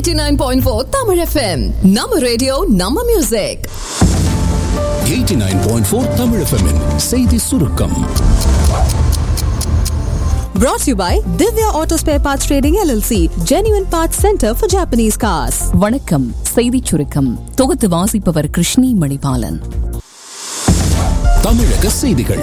89.4 Tamil FM. நம்ம radio நம்ம music 89.4 Tamil FM -இன் செய்தி சுருக்கம் brought to you by Divya Auto Spare Parts Trading LLC, Genuine Parts Center for Japanese cars. வணக்கம் செய்திச் சுருக்கம் தொகுத்து வாசிப்பவர் கிருஷ்ணி மணிபாலன் தமிழக செய்திகள்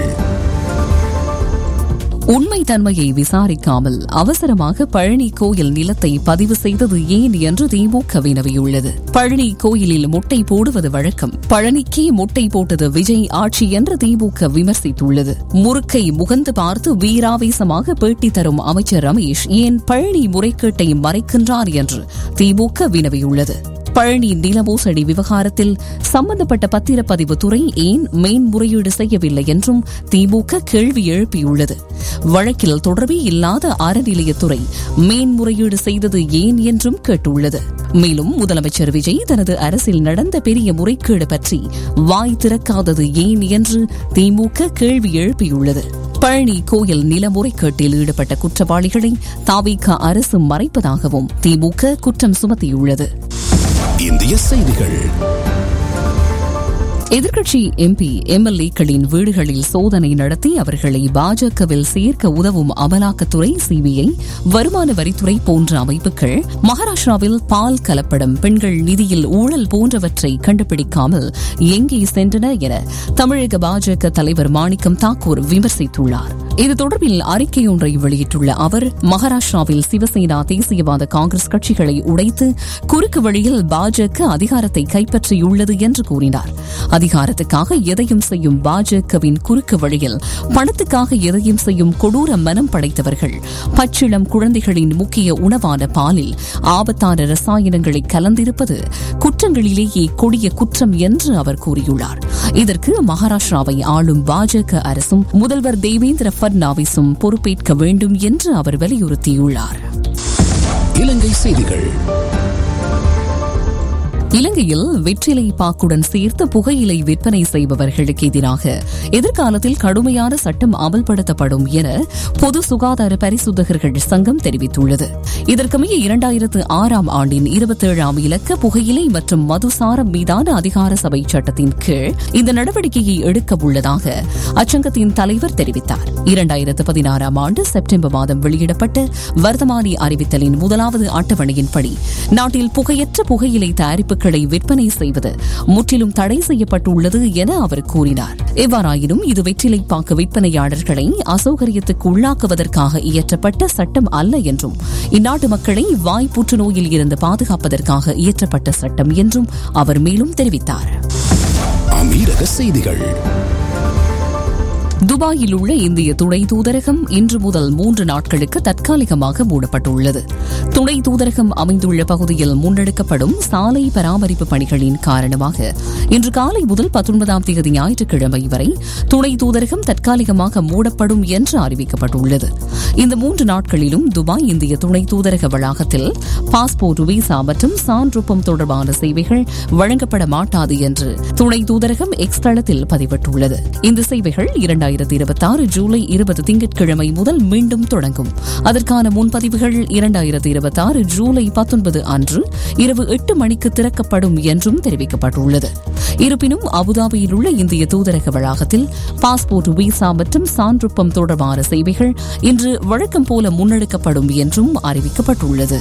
உண்மை தன்மையை விசாரிக்காமல் அவசரமாக பழனி கோயில் நிலத்தை பதிவு செய்தது ஏன் என்று திமுக வினவியுள்ளது பழனி கோயிலில் முட்டை போடுவது வழக்கம் பழனிக்கே முட்டை போட்டது விஜய் ஆட்சி என்று திமுக விமர்சித்துள்ளது முறுக்கை முகந்து பார்த்து வீராவேசமாக பேட்டி தரும் அமைச்சர் ரமேஷ் ஏன் பழனி முறைகேட்டை மறைக்கின்றார் என்று திமுக வினவியுள்ளது பழனி நில மோசடி விவகாரத்தில் சம்பந்தப்பட்ட பத்திரப்பதிவு துறை ஏன் மேன்முறையீடு செய்யவில்லை என்றும் திமுக கேள்வி எழுப்பியுள்ளது வழக்கில் தொடர்பே இல்லாத அறநிலையத்துறை மேன்முறையீடு செய்தது ஏன் என்றும் கேட்டுள்ளது மேலும் முதலமைச்சர் விஜய் தனது அரசில் நடந்த பெரிய முறைகேடு பற்றி வாய் திறக்காதது ஏன் என்று திமுக கேள்வி எழுப்பியுள்ளது பழனி கோயில் நில முறைகேட்டில் ஈடுபட்ட குற்றவாளிகளை தாவிக அரசு மறைப்பதாகவும் திமுக குற்றம் சுமத்தியுள்ளது இந்திய செய்திகள் எதிர்க்கட்சி எம்பி எம்எல்ஏக்களின் வீடுகளில் சோதனை நடத்தி அவர்களை பாஜகவில் சேர்க்க உதவும் அமலாக்கத்துறை சிபிஐ வருமான வரித்துறை போன்ற அமைப்புகள் மகாராஷ்டிராவில் பால் கலப்படம் பெண்கள் நிதியில் ஊழல் போன்றவற்றை கண்டுபிடிக்காமல் எங்கே சென்றன என தமிழக பாஜக தலைவர் மாணிக்கம் தாக்கூர் விமர்சித்துள்ளார் இது தொடர்பில் அறிக்கையொன்றை வெளியிட்டுள்ள அவர் மகாராஷ்டிராவில் சிவசேனா தேசியவாத காங்கிரஸ் கட்சிகளை உடைத்து குறுக்கு வழியில் பாஜக அதிகாரத்தை கைப்பற்றியுள்ளது என்று கூறினார் அதிகாரத்துக்காக எதையும் செய்யும் பாஜகவின் குறுக்கு வழியில் பணத்துக்காக எதையும் செய்யும் கொடூர மனம் படைத்தவர்கள் பச்சிளம் குழந்தைகளின் முக்கிய உணவான பாலில் ஆபத்தான ரசாயனங்களை கலந்திருப்பது குற்றங்களிலேயே கொடிய குற்றம் என்று அவர் கூறியுள்ளார் இதற்கு மகாராஷ்டிராவை ஆளும் பாஜக அரசும் முதல்வர் தேவேந்திர பட்னாவிஸும் பொறுப்பேற்க வேண்டும் என்று அவர் வலியுறுத்தியுள்ளார் இலங்கை செய்திகள் இலங்கையில் வெற்றிலை பாக்குடன் சேர்த்து புகையிலை விற்பனை செய்பவர்களுக்கு எதிராக எதிர்காலத்தில் கடுமையான சட்டம் அமல்படுத்தப்படும் என பொது சுகாதார பரிசுத்தகர்கள் சங்கம் தெரிவித்துள்ளது இதற்கமைய இரண்டாயிரத்து ஆறாம் ஆண்டின் இருபத்தேழாம் இலக்க புகையிலை மற்றும் மதுசாரம் மீதான அதிகார சபை சட்டத்தின் கீழ் இந்த நடவடிக்கையை எடுக்க உள்ளதாக அச்சங்கத்தின் தலைவர் தெரிவித்தார் இரண்டாயிரத்து பதினாறாம் ஆண்டு செப்டம்பர் மாதம் வெளியிடப்பட்ட வர்த்தமானி அறிவித்தலின் முதலாவது அட்டவணையின்படி நாட்டில் புகையற்ற புகையிலை தயாரிப்புகளை விற்பனை செய்வது முற்றிலும் தடை செய்யப்பட்டுள்ளது என அவர் கூறினார் எவ்வாறாயினும் இது வெற்றிலை பாக்கு விற்பனையாளர்களை அசௌகரியத்துக்கு உள்ளாக்குவதற்காக இயற்றப்பட்ட சட்டம் அல்ல என்றும் இந்நாட்டு மக்களை வாய் புற்றுநோயில் இருந்து பாதுகாப்பதற்காக இயற்றப்பட்ட சட்டம் என்றும் அவர் மேலும் தெரிவித்தார் அமீரக செய்திகள் துபாயில் உள்ள இந்திய துணை தூதரகம் இன்று முதல் மூன்று நாட்களுக்கு தற்காலிகமாக மூடப்பட்டுள்ளது துணை தூதரகம் அமைந்துள்ள பகுதியில் முன்னெடுக்கப்படும் சாலை பராமரிப்பு பணிகளின் காரணமாக இன்று காலை முதல் பத்தொன்பதாம் தேதி ஞாயிற்றுக்கிழமை வரை துணை தூதரகம் தற்காலிகமாக மூடப்படும் என்று அறிவிக்கப்பட்டுள்ளது இந்த மூன்று நாட்களிலும் துபாய் இந்திய துணை தூதரக வளாகத்தில் பாஸ்போர்ட் விசா மற்றும் சான்றொப்பம் தொடர்பான சேவைகள் வழங்கப்பட மாட்டாது என்று துணை தூதரகம் எக்ஸ் தளத்தில் பதிவிட்டுள்ளது இந்த சேவைகள் இரண்டாயிரத்தி இருபத்தி ஆறு ஜூலை இருபது திங்கட்கிழமை முதல் மீண்டும் தொடங்கும் அதற்கான முன்பதிவுகள் இரண்டாயிரத்தி இருபத்தி ஆறு ஜூலை பத்தொன்பது அன்று இரவு எட்டு மணிக்கு திறக்கப்படும் என்றும் தெரிவிக்கப்பட்டுள்ளது இருப்பினும் அபுதாபியில் உள்ள இந்திய தூதரக வளாகத்தில் பாஸ்போர்ட் விசா மற்றும் சான்றொப்பம் தொடர்பான சேவைகள் இன்று வழக்கம் போல முன்னெடுக்கப்படும் என்றும் அறிவிக்கப்பட்டுள்ளது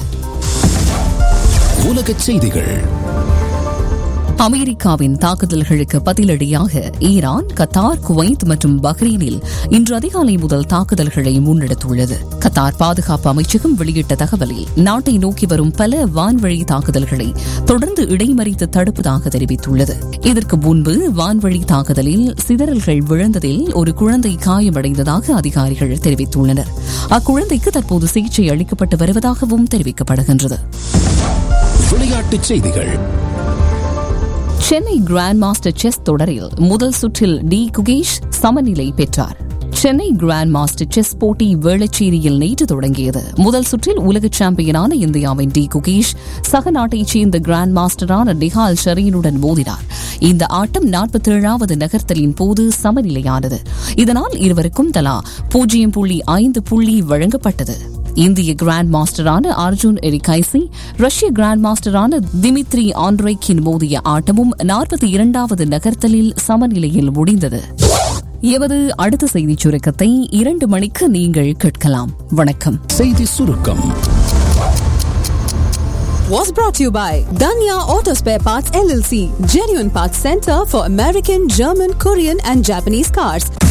உலக செய்திகள் அமெரிக்காவின் தாக்குதல்களுக்கு பதிலடியாக ஈரான் கத்தார் குவைத் மற்றும் பஹ்ரைனில் இன்று அதிகாலை முதல் தாக்குதல்களை முன்னெடுத்துள்ளது கத்தார் பாதுகாப்பு அமைச்சகம் வெளியிட்ட தகவலில் நாட்டை நோக்கி வரும் பல வான்வழி தாக்குதல்களை தொடர்ந்து இடைமறித்து தடுப்பதாக தெரிவித்துள்ளது இதற்கு முன்பு வான்வழி தாக்குதலில் சிதறல்கள் விழுந்ததில் ஒரு குழந்தை காயமடைந்ததாக அதிகாரிகள் தெரிவித்துள்ளனர் அக்குழந்தைக்கு தற்போது சிகிச்சை அளிக்கப்பட்டு வருவதாகவும் தெரிவிக்கப்படுகின்றது விளையாட்டுச் செய்திகள் சென்னை கிராண்ட் மாஸ்டர் செஸ் தொடரில் முதல் சுற்றில் டி குகேஷ் சமநிலை பெற்றார் சென்னை கிராண்ட் மாஸ்டர் செஸ் போட்டி வேளச்சேரியில் நேற்று தொடங்கியது முதல் சுற்றில் உலக சாம்பியனான இந்தியாவின் டி குகேஷ் சக நாட்டைச் சேர்ந்த கிராண்ட் மாஸ்டரான நிஹால் ஷரீனுடன் மோதினார் இந்த ஆட்டம் நாற்பத்தேழாவது நகர்த்தலின் போது சமநிலையானது இதனால் இருவருக்கும் தலா பூஜ்ஜியம் புள்ளி ஐந்து புள்ளி வழங்கப்பட்டது இந்திய கிராண்ட் மாஸ்டரான அர்ஜுன் எரிகைசி ரஷ்ய கிராண்ட் மாஸ்டரான திமித்ரி ஆண்ட்ரைக்கின் மோதிய ஆட்டமும் நாற்பத்தி இரண்டாவது நகர்த்தலில் சமநிலையில் முடிந்தது எமது அடுத்த செய்திச் சுருக்கத்தை இரண்டு மணிக்கு நீங்கள் கேட்கலாம் வணக்கம் செய்தி சுருக்கம் Was brought to you by Danya Auto Spare Parts LLC, genuine parts center for American, German, Korean, and Japanese cars.